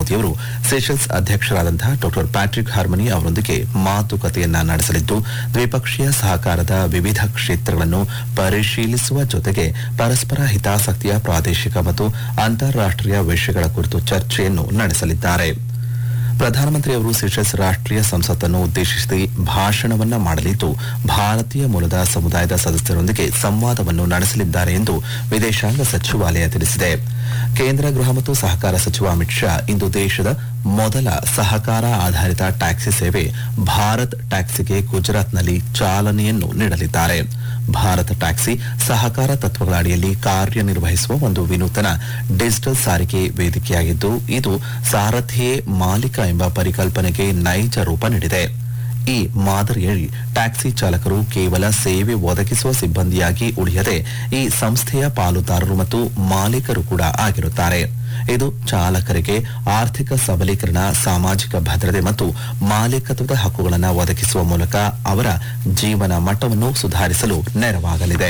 ಮೋದಿಯವರು ಸೆಷಲ್ಸ್ ಅಧ್ಯಕ್ಷರಾದಂತಹ doctor Patrick Herminie ಅವರೊಂದಿಗೆ ಮಾತುಕತೆಯನ್ನ ನಡೆಸಲಿದ್ದು ದ್ವಿಪಕ್ಷೀಯ ಸಹಕಾರದ ವಿವಿಧ ಕ್ಷೇತ್ರಗಳನ್ನು ಪರಿಶೀಲಿಸುವ ಜೊತೆಗೆ ಪರಸ್ಪರ ಹಿತಾಸಕ್ತಿಯ ಪ್ರಾದೇಶಿಕ ಮತ್ತು ಅಂತಾರಾಷ್ಟೀಯ ವಿಷಯಗಳ ಕುರಿತು ಚರ್ಚೆಯನ್ನು ನಡೆಸಲಿದ್ದಾರೆ ಪ್ರಧಾನಮಂತ್ರಿಯವರು ಸೆಷಲ್ಸ್ ರಾಷ್ಟ್ರೀಯ ಸಂಸತ್ತನ್ನು ಉದ್ದೇಶಿಸಿ ಭಾಷಣವನ್ನ ಮಾಡಲಿದ್ದು ಭಾರತೀಯ ಮೂಲದ ಸಮುದಾಯದ ಸದಸ್ಯರೊಂದಿಗೆ ಸಂವಾದವನ್ನು ನಡೆಸಲಿದ್ದಾರೆ ಎಂದು ವಿದೇಶಾಂಗ ಸಚಿವಾಲಯ ತಿಳಿಸಿದೆ ಕೇಂದ್ರ ಗೃಹ ಮತ್ತು ಸಹಕಾರ ಸಚಿವ ಅಮಿತ್ ಶಾ ಇಂದು ದೇಶದ ಮೊದಲ ಸಹಕಾರ ಆಧಾರಿತ ಟ್ಯಾಕ್ಸಿ ಸೇವೆ ಭಾರತ್ ಟ್ಯಾಕ್ಸಿಗೆ ಗುಜರಾತ್ನಲ್ಲಿ ಚಾಲನೆಯನ್ನು ನೀಡಲಿದ್ದಾರೆ ಭಾರತ ಟ್ಯಾಕ್ಸಿ ಸಹಕಾರ ತತ್ವಗಳ ಅಡಿಯಲ್ಲಿ ಕಾರ್ಯನಿರ್ವಹಿಸುವ ಒಂದು ವಿನೂತನ ಡಿಜಿಟಲ್ ಸಾರಿಗೆ ವೇದಿಕೆಯಾಗಿದ್ದು ಇದು ಸಾರಥಿಯೇ ಮಾಲೀಕ ಎಂಬ ಪರಿಕಲ್ಪನೆಗೆ ನೈಜ ರೂಪ ನೀಡಿದೆ ಈ ಮಾದರಿಯಲ್ಲಿ ಟ್ಯಾಕ್ಸಿ ಚಾಲಕರು ಕೇವಲ ಸೇವೆ ಒದಗಿಸುವ ಸಿಬ್ಬಂದಿಯಾಗಿ ಉಳಿಯದೆ ಈ ಸಂಸ್ಥೆಯ ಪಾಲುದಾರರು ಮತ್ತು ಮಾಲೀಕರು ಕೂಡ ಆಗಿರುತ್ತಾರೆ ಇದು ಚಾಲಕರಿಗೆ ಆರ್ಥಿಕ ಸಬಲೀಕರಣ ಸಾಮಾಜಿಕ ಭದ್ರತೆ ಮತ್ತು ಮಾಲೀಕತ್ವದ ಹಕ್ಕುಗಳನ್ನು ಒದಗಿಸುವ ಮೂಲಕ ಅವರ ಜೀವನ ಮಟ್ಟವನ್ನು ಸುಧಾರಿಸಲು ನೆರವಾಗಲಿದೆ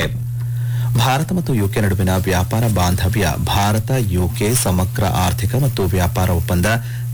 ಭಾರತ ಮತ್ತು ಯುಕೆ ನಡುವಿನ ವ್ಯಾಪಾರ ಬಾಂಧವ್ಯ ಭಾರತ ಯುಕೆ ಸಮಗ್ರ ಆರ್ಥಿಕ ಮತ್ತು ವ್ಯಾಪಾರ ಒಪ್ಪಂದ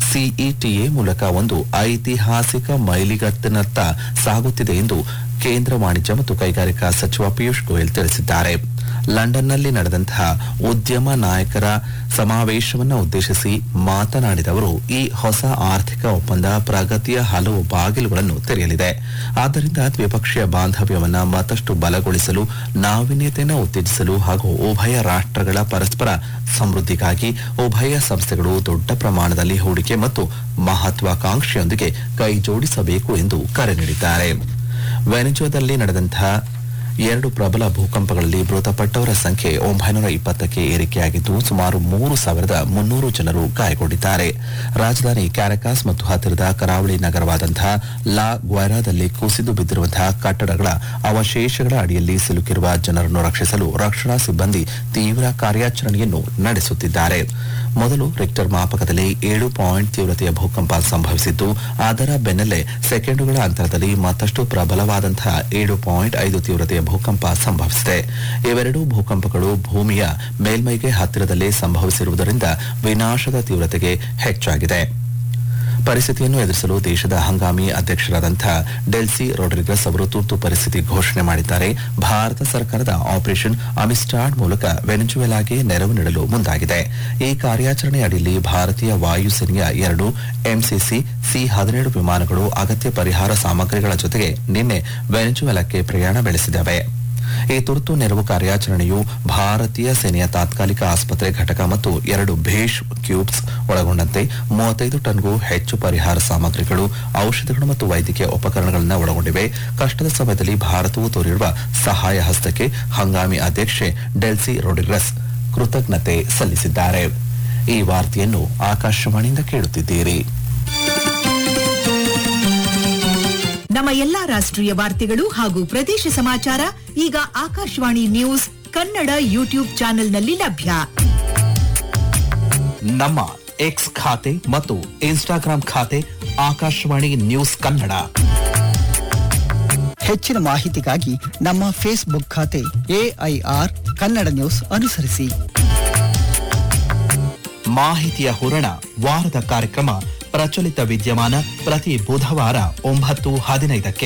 ಸಿಇಟಿಎ ಮೂಲಕ ಒಂದು ಐತಿಹಾಸಿಕ ಮೈಲಿಗತ್ತಿನತ್ತ ಸಾಗುತ್ತಿದೆ ಎಂದು ಕೇಂದ್ರ ವಾಣಿಜ್ಯ ಮತ್ತು ಕೈಗಾರಿಕಾ ಸಚಿವ ಪಿಯೂಷ್ ಗೋಯಲ್ ತಿಳಿಸಿದ್ದಾರೆ ಲಂಡನ್ನಲ್ಲಿ ನಡೆದಂತಹ ಉದ್ಯಮ ನಾಯಕರ ಸಮಾವೇಶವನ್ನು ಉದ್ದೇಶಿಸಿ ಮಾತನಾಡಿದ ಅವರು ಈ ಹೊಸ ಆರ್ಥಿಕ ಒಪ್ಪಂದ ಪ್ರಗತಿಯ ಹಲವು ಬಾಗಿಲುಗಳನ್ನು ತೆರೆಯಲಿದೆ ಆದ್ದರಿಂದ ದ್ವಿಪಕ್ಷೀಯ ಬಾಂಧವ್ಯವನ್ನ ಮತ್ತಷ್ಟು ಬಲಗೊಳಿಸಲು ನಾವೀನ್ಯತೆಯನ್ನು ಉತ್ತೇಜಿಸಲು ಹಾಗೂ ಉಭಯ ರಾಷ್ಟ್ರಗಳ ಪರಸ್ಪರ ಸಮೃದ್ಧಿಗಾಗಿ ಉಭಯ ಸಂಸ್ಥೆಗಳು ದೊಡ್ಡ ಪ್ರಮಾಣದಲ್ಲಿ ಹೂಡಿಕೆ ಮತ್ತು ಮಹತ್ವಾಕಾಂಕ್ಷೆಯೊಂದಿಗೆ ಕೈಜೋಡಿಸಬೇಕು ಎಂದು ಕರೆ ನೀಡಿದ್ದಾರೆ ವೆನೆಜುವಾದಲ್ಲಿ ನಡೆದಂತಹ ಎರಡು ಪ್ರಬಲ ಭೂಕಂಪಗಳಲ್ಲಿ ಮೃತಪಟ್ಟವರ ಸಂಖ್ಯೆ ಒಂಬೈನೂರ ಇಪ್ಪತ್ತಕ್ಕೆ ಏರಿಕೆಯಾಗಿದ್ದು ಸುಮಾರು ಮೂರು ಸಾವಿರದ ಮುನ್ನೂರು ಜನರು ಗಾಯಗೊಂಡಿದ್ದಾರೆ ರಾಜಧಾನಿ ಕ್ಯಾರಕಾಸ್ ಮತ್ತು ಹತ್ತಿರದ ಕರಾವಳಿ ನಗರವಾದಂತಹ ಲಾ ಗ್ವೈರಾದಲ್ಲಿ ಕುಸಿದು ಬಿದ್ದಿರುವಂತಹ ಕಟ್ಟಡಗಳ ಅವಶೇಷಗಳ ಅಡಿಯಲ್ಲಿ ಸಿಲುಕಿರುವ ಜನರನ್ನು ರಕ್ಷಿಸಲು ರಕ್ಷಣಾ ಸಿಬ್ಬಂದಿ ತೀವ್ರ ಕಾರ್ಯಾಚರಣೆಯನ್ನು ನಡೆಸುತ್ತಿದ್ದಾರೆ ಮೊದಲು ರಿಕ್ಟರ್ ಮಾಪಕದಲ್ಲಿ ಏಳು ಪಾಯಿಂಟ್ ತೀವ್ರತೆಯ ಭೂಕಂಪ ಸಂಭವಿಸಿದ್ದು ಅದರ ಬೆನ್ನಲ್ಲೇ ಸೆಕೆಂಡುಗಳ ಅಂತರದಲ್ಲಿ ಮತ್ತಷ್ಟು ಪ್ರಬಲವಾದಂತಹ ಏಳು ಪಾಯಿಂಟ್ ಐದು ತೀವ್ರತೆಯ ಭೂಕಂಪ ಸಂಭವಿಸಿದೆ ಇವೆರಡೂ ಭೂಕಂಪಗಳು ಭೂಮಿಯ ಮೇಲ್ಮೈಗೆ ಹತ್ತಿರದಲ್ಲೇ ಸಂಭವಿಸಿರುವುದರಿಂದ ವಿನಾಶದ ತೀವ್ರತೆಗೆ ಹೆಚ್ಚಾಗಿದೆ ಪರಿಸ್ಥಿತಿಯನ್ನು ಎದುರಿಸಲು ದೇಶದ ಹಂಗಾಮಿ ಅಧ್ಯಕ್ಷರಾದಂತಹ ಡೆಲ್ಸಿ ರೊಡ್ರಿಗಸ್ ಅವರು ತುರ್ತು ಪರಿಸ್ಥಿತಿ ಘೋಷಣೆ ಮಾಡಿದ್ದಾರೆ ಭಾರತ ಸರ್ಕಾರದ ಆಪರೇಷನ್ ಅಮಿಸ್ಟಾಡ್ ಮೂಲಕ ವೆನೆಜುವೆಲಾಗೆ ನೆರವು ನೀಡಲು ಮುಂದಾಗಿದೆ ಈ ಕಾರ್ಯಾಚರಣೆ ಅಡಿಯಲ್ಲಿ ಭಾರತೀಯ ವಾಯುಸೇನೆಯ ಎರಡು ಎಂಸಿಸಿ ಸಿ ಹದಿನೇಳು ವಿಮಾನಗಳು ಅಗತ್ಯ ಪರಿಹಾರ ಸಾಮಗ್ರಿಗಳ ಜೊತೆಗೆ ನಿನ್ನೆ ವೆನೆಜುವೆಲಾಕ್ಕೆ ಪ್ರಯಾಣ ಬೆಳೆಸಿದವೆ ಈ ತುರ್ತು ನೆರವು ಕಾರ್ಯಾಚರಣೆಯು ಭಾರತೀಯ ಸೇನೆಯ ತಾತ್ಕಾಲಿಕ ಆಸ್ಪತ್ರೆ ಘಟಕ ಮತ್ತು ಎರಡು ಭೇಷ್ ಕ್ಯೂಬ್ಸ್ ಒಳಗೊಂಡಂತೆ ಮೂವತ್ತೈದು ಟನ್ಗೂ ಹೆಚ್ಚು ಪರಿಹಾರ ಸಾಮಗ್ರಿಗಳು ಔಷಧಿಗಳು ಮತ್ತು ವೈದ್ಯಕೀಯ ಉಪಕರಣಗಳನ್ನು ಒಳಗೊಂಡಿವೆ ಕಷ್ಟದ ಸಮಯದಲ್ಲಿ ಭಾರತವು ತೋರಿರುವ ಸಹಾಯ ಹಸ್ತಕ್ಕೆ ಹಂಗಾಮಿ ಅಧ್ಯಕ್ಷೆ ಡೆಲ್ಸಿ ರೊಡ್ರಿಗಸ್ ಕೃತಜ್ಞತೆ ಸಲ್ಲಿಸಿದ್ದಾರೆ ಈ ವಾರ್ತೆಯನ್ನು ಆಕಾಶವಾಣಿಯಿಂದ ಕೇಳುತ್ತಿದ್ದೀರಿ ನಮ್ಮ ಎಲ್ಲಾ ರಾಷ್ಟ್ರೀಯ ವಾರ್ತೆಗಳು ಹಾಗೂ ಪ್ರದೇಶ ಸಮಾಚಾರ ಈಗ ಆಕಾಶವಾಣಿ ನ್ಯೂಸ್ ಕನ್ನಡ ಯೂಟ್ಯೂಬ್ ಚಾನೆಲ್ನಲ್ಲಿ ಲಭ್ಯ ನಮ್ಮ ಎಕ್ಸ್ ಖಾತೆ ಮತ್ತು ಇನ್ಸ್ಟಾಗ್ರಾಂ ಖಾತೆ ಆಕಾಶವಾಣಿ ನ್ಯೂಸ್ ಕನ್ನಡ ಹೆಚ್ಚಿನ ಮಾಹಿತಿಗಾಗಿ ನಮ್ಮ ಫೇಸ್ಬುಕ್ ಖಾತೆ ಎಐಆರ್ ಕನ್ನಡ ನ್ಯೂಸ್ ಅನುಸರಿಸಿ ಮಾಹಿತಿಯ ಹೂರಣ ವಾರದ ಕಾರ್ಯಕ್ರಮ ಪ್ರಚಲಿತ ವಿದ್ಯಮಾನ ಪ್ರತಿ ಬುಧವಾರ ಒಂಬತ್ತು ಹದಿನೈದಕ್ಕೆ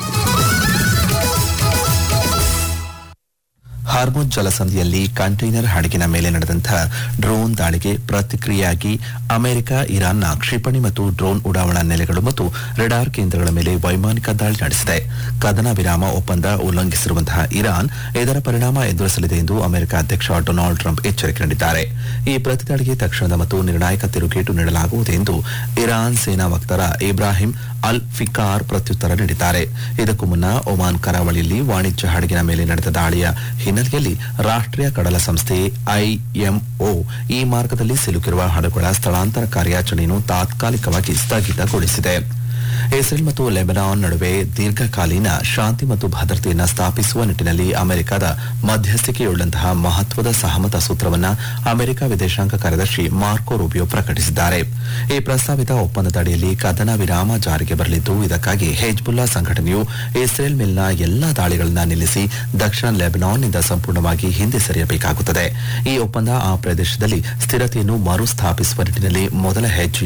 ಹಾರ್ಮೋನ್ ಜಲಸಂಧಿಯಲ್ಲಿ ಕಂಟೈನರ್ ಹಡಗಿನ ಮೇಲೆ ನಡೆದಂತಹ ಡ್ರೋನ್ ದಾಳಿಗೆ ಪ್ರತಿಕ್ರಿಯೆಯಾಗಿ ಅಮೆರಿಕ ಇರಾನ್ನ ಕ್ಷಿಪಣಿ ಮತ್ತು ಡ್ರೋನ್ ಉಡಾವಣಾ ನೆಲೆಗಳು ಮತ್ತು ರೆಡಾರ್ ಕೇಂದ್ರಗಳ ಮೇಲೆ ವೈಮಾನಿಕ ದಾಳಿ ನಡೆಸಿದೆ ಕದನ ವಿರಾಮ ಒಪ್ಪಂದ ಉಲ್ಲಂಘಿಸಿರುವಂತಹ ಇರಾನ್ ಇದರ ಪರಿಣಾಮ ಎದುರಿಸಲಿದೆ ಎಂದು ಅಮೆರಿಕ ಅಧ್ಯಕ್ಷ ಡೊನಾಲ್ಡ್ ಟ್ರಂಪ್ ಎಚ್ಚರಿಕೆ ನೀಡಿದ್ದಾರೆ ಈ ಪ್ರತಿದಾಳಿಗೆ ತಕ್ಷಣದ ಮತ್ತು ನಿರ್ಣಾಯಕ ತಿರುಗೇಟು ನೀಡಲಾಗುವುದು ಎಂದು ಇರಾನ್ ಸೇನಾ ವಕ್ತಾರ ಇಬ್ರಾಹಿಂ ಅಲ್ ಫಿಕಾರ್ ಪ್ರತ್ಯುತ್ತರ ನೀಡಿದ್ದಾರೆ ಇದಕ್ಕೂ ಮುನ್ನ ಒಮಾನ್ ಕರಾವಳಿಯಲ್ಲಿ ವಾಣಿಜ್ಯ ಹಡಗಿನ ಮೇಲೆ ನಡೆದ ದಾಳಿಯ ಹಿನ್ನೆಲೆಯಲ್ಲಿ ರಾಷ್ಟ್ರೀಯ ಕಡಲ ಸಂಸ್ಥೆ ಐಎಂಒ ಈ ಮಾರ್ಗದಲ್ಲಿ ಸಿಲುಕಿರುವ ಹಡಗುಗಳ ಸ್ಥಳಾಂತರ ಕಾರ್ಯಾಚರಣೆಯನ್ನು ತಾತ್ಕಾಲಿಕವಾಗಿ ಸ್ಥಗಿತಗೊಳಿಸಿದೆ ಇಸ್ರೇಲ್ ಮತ್ತು ಲೆಬನಾನ್ ನಡುವೆ ದೀರ್ಘಕಾಲೀನ ಶಾಂತಿ ಮತ್ತು ಭದ್ರತೆಯನ್ನು ಸ್ಥಾಪಿಸುವ ನಿಟ್ಟಿನಲ್ಲಿ ಅಮೆರಿಕದ ಮಧ್ಯಸ್ಥಿಕೆಯುಳ್ಳಂತಹ ಮಹತ್ವದ ಸಹಮತ ಸೂತ್ರವನ್ನು ಅಮೆರಿಕ ವಿದೇಶಾಂಗ ಕಾರ್ಯದರ್ಶಿ ಮಾರ್ಕೋ ರೂಬಿಯೋ ಪ್ರಕಟಿಸಿದ್ದಾರೆ ಈ ಪ್ರಸ್ತಾವಿತ ಒಪ್ಪಂದದ ಅಡಿಯಲ್ಲಿ ಕದನ ವಿರಾಮ ಜಾರಿಗೆ ಬರಲಿದ್ದು ಇದಕ್ಕಾಗಿ ಹೆಜ್ಬುಲ್ಲಾ ಸಂಘಟನೆಯು ಇಸ್ರೇಲ್ ಮೇಲಿನ ಎಲ್ಲಾ ದಾಳಿಗಳನ್ನು ನಿಲ್ಲಿಸಿ ದಕ್ಷಿಣ ಲೆಬನಾನ್ನಿಂದ ಸಂಪೂರ್ಣವಾಗಿ ಹಿಂದೆ ಸರಿಯಬೇಕಾಗುತ್ತದೆ ಈ ಒಪ್ಪಂದ ಆ ಪ್ರದೇಶದಲ್ಲಿ ಸ್ಥಿರತೆಯನ್ನು ಮರುಸ್ಥಾಪಿಸುವ ನಿಟ್ಟಿನಲ್ಲಿ ಮೊದಲ ಹೆಜ್ಜೆ